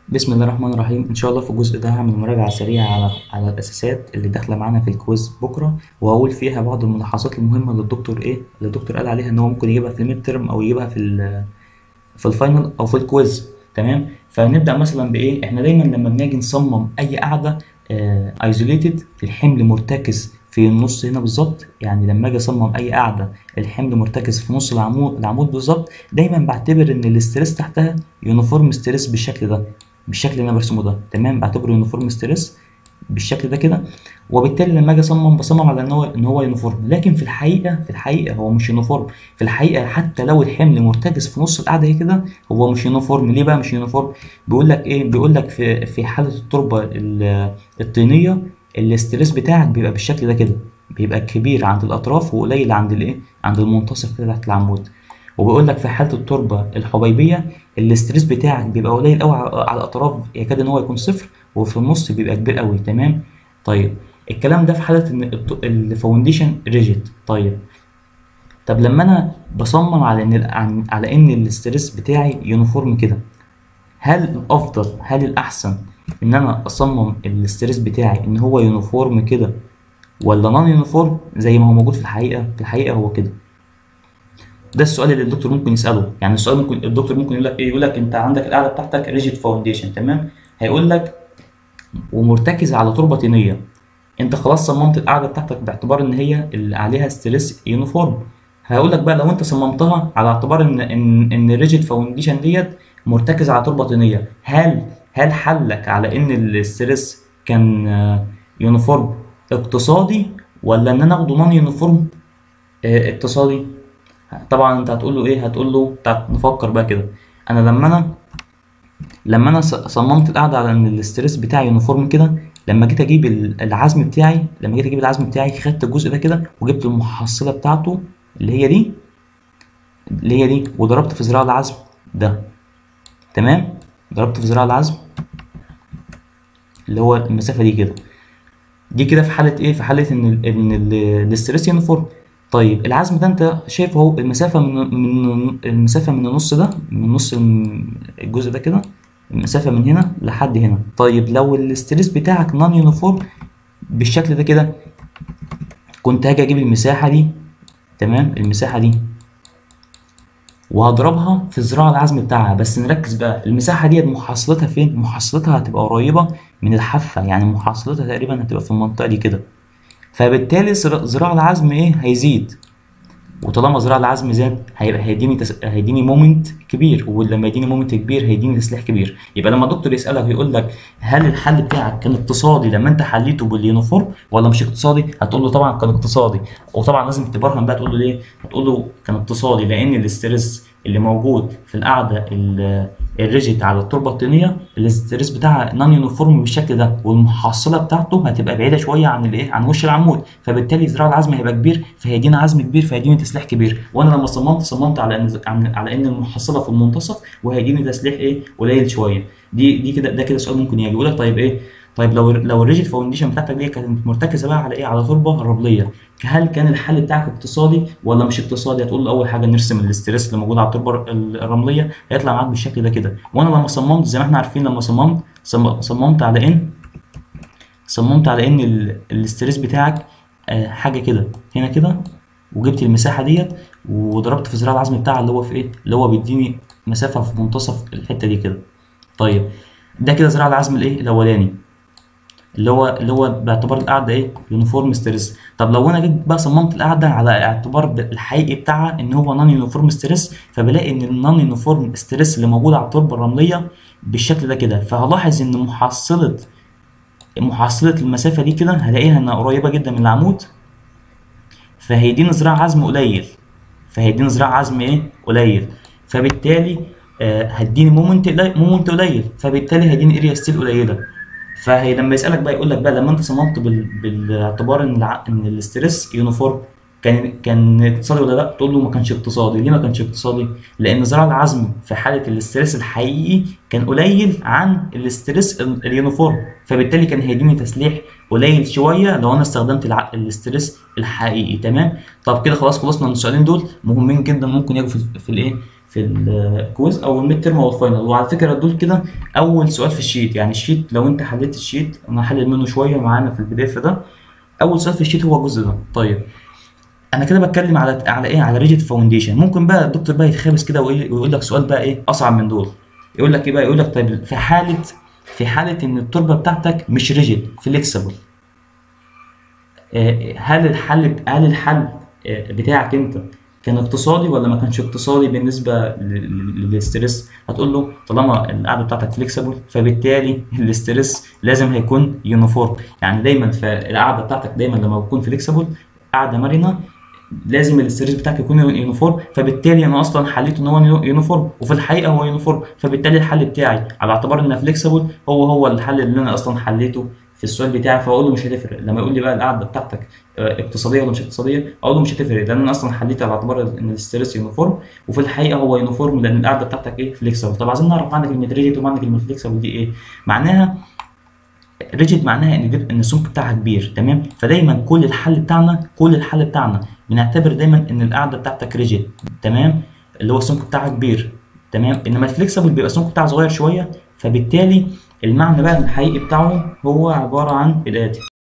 بسم الله الرحمن الرحيم ان شاء الله في الجزء ده هعمل مراجعه سريعه على على الاساسات اللي داخله معانا في الكويز بكره وهقول فيها بعض الملاحظات المهمه اللي الدكتور ايه اللي الدكتور قال عليها ان هو ممكن يجيبها في الميد ترم او يجيبها في ال في الفاينل او في الكويز تمام فنبدا مثلا بايه احنا دايما لما بنيجي نصمم اي قاعده ايزوليتد الحمل مرتكز في النص هنا بالظبط يعني لما اجي اصمم اي قاعده الحمل مرتكز في نص العمود العمود بالظبط دايما بعتبر ان الاستريس تحتها يونيفورم ستريس بالشكل ده بالشكل اللي انا برسمه ده تمام بعتبره يونيفورم ستريس بالشكل ده كده وبالتالي لما اجي اصمم بصمم على ان هو ان هو يونيفورم لكن في الحقيقه في الحقيقه هو مش يونيفورم في الحقيقه حتى لو الحمل مرتكز في نص القاعده هي كده هو مش يونيفورم ليه بقى مش يونيفورم بيقول لك ايه بيقول لك في في حاله التربه الطينيه الاستريس بتاعك بيبقى بالشكل ده كده بيبقى كبير عند الاطراف وقليل عند الايه عند المنتصف كده تحت العمود وبيقول لك في حاله التربه الحبيبيه الاستريس بتاعك بيبقى قليل قوي على الاطراف يكاد ان هو يكون صفر وفي النص بيبقى كبير قوي تمام طيب الكلام ده في حاله ان الفاونديشن ريجيد طيب طب لما انا بصمم على ان على ان الاستريس بتاعي يونيفورم كده هل الافضل هل الاحسن ان انا اصمم الاستريس بتاعي ان هو يونيفورم كده ولا نون يونيفورم زي ما هو موجود في الحقيقه في الحقيقه هو كده ده السؤال اللي الدكتور ممكن يساله يعني السؤال ممكن الدكتور ممكن يقول لك ايه يقول لك انت عندك القاعده بتاعتك ريجيد فاونديشن تمام هيقول لك ومرتكزه على تربه طينيه انت خلاص صممت القاعده بتاعتك باعتبار ان هي اللي عليها ستريس يونيفورم هقول لك بقى لو انت صممتها على اعتبار ان ان ان الريجيد فاونديشن ديت مرتكزه على تربه طينيه هل هل حلك على ان الاستريس كان يونيفورم اقتصادي ولا ان انا اخده نون يونيفورم اقتصادي طبعا انت هتقول له ايه هتقول له نفكر بقى كده انا لما انا لما انا صممت القاعده على ان الاستريس بتاعي يونيفورم كده لما جيت اجيب العزم بتاعي لما جيت اجيب العزم بتاعي خدت الجزء ده كده وجبت المحصله بتاعته اللي هي دي اللي هي دي وضربت في ذراع العزم ده تمام ضربت في ذراع العزم اللي هو المسافه دي كده دي كده في حاله ايه في حاله ان ال ان الاستريس يونيفورم طيب العزم ده انت شايف اهو المسافه من من المسافه من النص ده من نص الجزء ده كده المسافه من هنا لحد هنا طيب لو الاستريس بتاعك نون يونيفورم بالشكل ده كده كنت هاجي اجيب المساحه دي تمام المساحه دي وهضربها في ذراع العزم بتاعها بس نركز بقى المساحه ديت محصلتها فين محصلتها هتبقى قريبه من الحافه يعني محصلتها تقريبا هتبقى في المنطقه دي كده فبالتالي ذراع العزم ايه هيزيد وطالما ذراع العزم زاد هيبقى هيديني تس... هيديني مومنت كبير ولما يديني مومنت كبير هيديني تسليح كبير يبقى لما الدكتور يسالك يقول لك هل الحل بتاعك كان اقتصادي لما انت حليته باليونيفورم ولا مش اقتصادي هتقول له طبعا كان اقتصادي وطبعا لازم تبرهن بقى تقول له ليه هتقول له كان اقتصادي لان الاسترس اللي موجود في القاعده الريجيت على التربه الطينيه الاسترس بتاعها نون يونيفورم بالشكل ده والمحصله بتاعته هتبقى بعيده شويه عن الايه عن وش العمود فبالتالي ذراع العزم هيبقى كبير فهيدينا عزم كبير فهيديني تسليح كبير وانا لما صممت صممت على ان على ان المحصله في المنتصف وهيديني تسليح ايه قليل شويه دي دي كده ده كده سؤال ممكن يجي يقول لك طيب ايه طيب لو لو الريجيد فاونديشن بتاعتك دي كانت مرتكزه بقى على ايه على تربه رمليه هل كان الحل بتاعك اقتصادي ولا مش اقتصادي هتقول له اول حاجه نرسم الاستريس اللي موجود على التربه الرمليه هيطلع معاك بالشكل ده كده وانا لما صممت زي ما احنا عارفين لما صممت صممت على ان صممت على ان الاستريس بتاعك آه حاجه كده هنا كده وجبت المساحه ديت وضربت في ذراع العزم بتاعها اللي هو في ايه اللي هو بيديني مسافه في منتصف الحته دي كده طيب ده كده ذراع العزم الايه الاولاني اللي هو اللي هو باعتبار القاعده ايه يونيفورم ستريس طب لو انا جيت بقى صممت القاعده على اعتبار الحقيقي بتاعها ان هو نون يونيفورم ستريس فبلاقي ان النون يونيفورم ستريس اللي موجود على التربه الرمليه بالشكل ده كده فهلاحظ ان محصله محصله المسافه دي كده هلاقيها انها قريبه جدا من العمود فهيديني ذراع عزم قليل فهيديني ذراع عزم ايه قليل فبالتالي آه هديني مومنت مومنت قليل فبالتالي هيديني اريا ستيل قليله فهي لما يسالك بقى يقول لك بقى لما انت صممت بال... بالاعتبار ان الع... ان الاستريس يونيفورم كان كان اقتصادي ولا لا تقول له ما كانش اقتصادي ليه ما كانش اقتصادي لان ذراع العزم في حاله الاستريس الحقيقي كان قليل عن الاستريس اليونيفورم فبالتالي كان هيديني تسليح قليل شويه لو انا استخدمت الع... الاستريس الحقيقي تمام طب كده خلاص خلصنا من السؤالين دول مهمين جدا ممكن يجوا في, في الايه في في الكويز او الميد ترم او الفاينل وعلى فكره دول كده اول سؤال في الشيت يعني الشيت لو انت حليت الشيت انا هحلل منه شويه معانا في البي دي اف ده اول سؤال في الشيت هو الجزء ده طيب انا كده بتكلم على على ايه على ريجيد فاونديشن ممكن بقى الدكتور بقى يتخابس كده وإيه- ويقول لك سؤال بقى ايه اصعب من دول يقول لك ايه بقى يقول لك طيب في حاله في حاله ان التربه بتاعتك مش ريجيد فليكسبل هل الحل هل الحل آه، بتاعك انت كان اقتصادي ولا ما كانش اقتصادي بالنسبه لل- لل- للستريس هتقول له طالما القعده بتاعتك فليكسبل فبالتالي الاستريس لازم هيكون يونيفورم يعني دايما فالقعده بتاعتك دايما لما بتكون فليكسبل قاعده مرنه لازم الاستريس بتاعك يكون يونيفورم فبالتالي انا اصلا حليته ان هو يونيفورم وفي الحقيقه هو يونيفورم فبالتالي الحل بتاعي على اعتبار انه فليكسبل هو هو الحل اللي انا اصلا حليته في السؤال بتاعي فاقول له مش هتفرق لما يقول لي بقى القعده بتاعتك آه، اقتصاديه ولا مش اقتصاديه اقول له مش هتفرق لان انا اصلا حليت على اعتبار ان الاستريس يونيفورم وفي الحقيقه هو يونيفورم لان القعده بتاعتك ايه فليكسبل طب عايزين نعرف معنى كلمه ريجيت ومعنى كلمه فليكسبل دي ايه معناها ريجيد معناها ان دي ان السمك بتاعها كبير تمام فدايما كل الحل بتاعنا كل الحل بتاعنا بنعتبر دايما ان القاعده بتاعتك ريجيد تمام اللي هو السمك بتاعها كبير تمام انما الفليكسبل بيبقى السمك بتاعها صغير شويه فبالتالي المعنى بقى الحقيقي بتاعه هو عباره عن الاتي